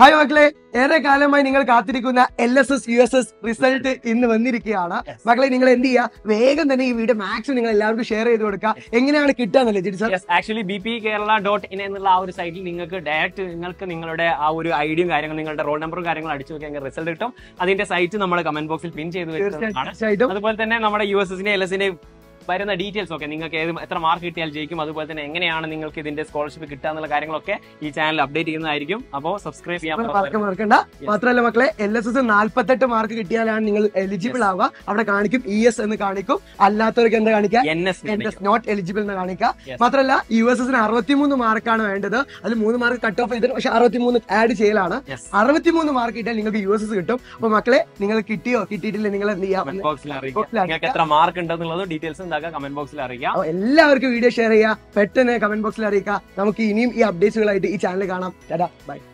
Hi മക്കളെ ഏറെ കാലമായി നിങ്ങൾ കാത്തിരിക്കുന്ന L S S U S S result ഇന്ന് വന്നിരിക്കുകയാണ് മക്കളെ നിങ്ങൾ എന്ത് ചെയ്യുക വേഗം തന്നെ ഈ വീഡിയോ മാക്സിമം നിങ്ങൾ എല്ലാവർക്കും ഷെയർ ചെയ്ത് കൊടുക്കുക എങ്ങനെയാണ് കിട്ടാന്നല്ലേ ജിഡി sir actually B P Kerala dot in എന്നുള്ള ആ ഒരു സൈറ്റിൽ നിങ്ങൾക്ക് ഡയറക്റ്റ് നിങ്ങൾക്ക് നിങ്ങളുടെ ആ ഒരു ഐഡിയും കാര്യങ്ങളും നിങ്ങളുടെ റോൾ നമ്പറും കാര്യങ്ങളും അടിച്ചു നോക്കിയാൽ റിസൾട്ട് കിട്ടും അതിന്റെ സൈറ്റ് നമ്മൾ കമന്റ് ബോക്സിൽ പിൻ ചെയ്ത് വെച്ചതാണ് തീർച്ചയായിട്ടും അതുപോലെ തന്നെ നമ്മുടെ യു എസ് എസിന്റെ എൽ എസിന്റെ വരുന്ന ഡീറ്റെയിൽസ് ഒക്കെ നിങ്ങൾക്ക് ഏത് എത്ര മാർക്ക് കിട്ടിയാൽ ജയിക്കും അതുപോലെ തന്നെ എങ്ങനെയാണ് നിങ്ങൾക്ക് ഇതിന്റെ സ്കോളർഷിപ്പ് കിട്ടുക എന്നുള്ള കാര്യങ്ങളൊക്കെ ഈ ചാനൽ അപ്ഡേറ്റ് ചെയ്യുന്നതായിരിക്കും അപ്പോൾ സബ്സ്ക്രൈബ് ചെയ്യാൻ മാർക്ക് മറക്കണ്ട മാത്രമല്ല മക്കളെ എൽ എസ് എസ് നാല്പത്തെട്ട് മാർക്ക് കിട്ടിയാലാണ് നിങ്ങൾ എലിജിബിൾ ആവുക അവിടെ കാണിക്കും ഇ എസ് എന്ന് കാണിക്കും അല്ലാത്തവർക്ക് എന്താ കാണിക്കുക N S N S not eligible എന്ന് കാണിക്കുക Yes. മാത്രമല്ല യു എസ് എസിന് അറുപത്തിമൂന്ന് മാർക്കാണ് വേണ്ടത് അതിൽ മൂന്ന് മാർക്ക് കട്ട് ഓഫ് ചെയ്തിട്ട് പക്ഷെ അറുപത്തിമൂന്ന് ആഡ് ചെയ്യലാണ് അറുപത്തിമൂന്ന് മാർക്ക് കിട്ടിയാൽ നിങ്ങൾക്ക് യു എസ് എസ് കിട്ടും അപ്പൊ മക്കളെ നിങ്ങൾ കിട്ടിയോ കിട്ടിയിട്ടില്ല നിങ്ങൾ എന്ത് ചെയ്യാം കമന്റ് ബോക്സിൽ അറിയിക്കാം ബോക്സിൽ അറിയിക്കാം. നിങ്ങൾക്ക് എത്ര മാർക്ക് ഉണ്ടെന്നുള്ളത് ഡീറ്റെയിൽസ് ഉണ്ടാക്കുക കമന്റ് ബോക്സിൽ അറിയിക്കാം അപ്പൊ എല്ലാവർക്കും വീഡിയോ ഷെയർ ചെയ്യുക പെട്ടെന്ന് കമന്റ് ബോക്സിൽ അറിയിക്കുക നമുക്ക് ഇനിയും ഈ അപ്ഡേറ്റ്സുകളായിട്ട് ഈ ചാനൽ കാണാം ബൈ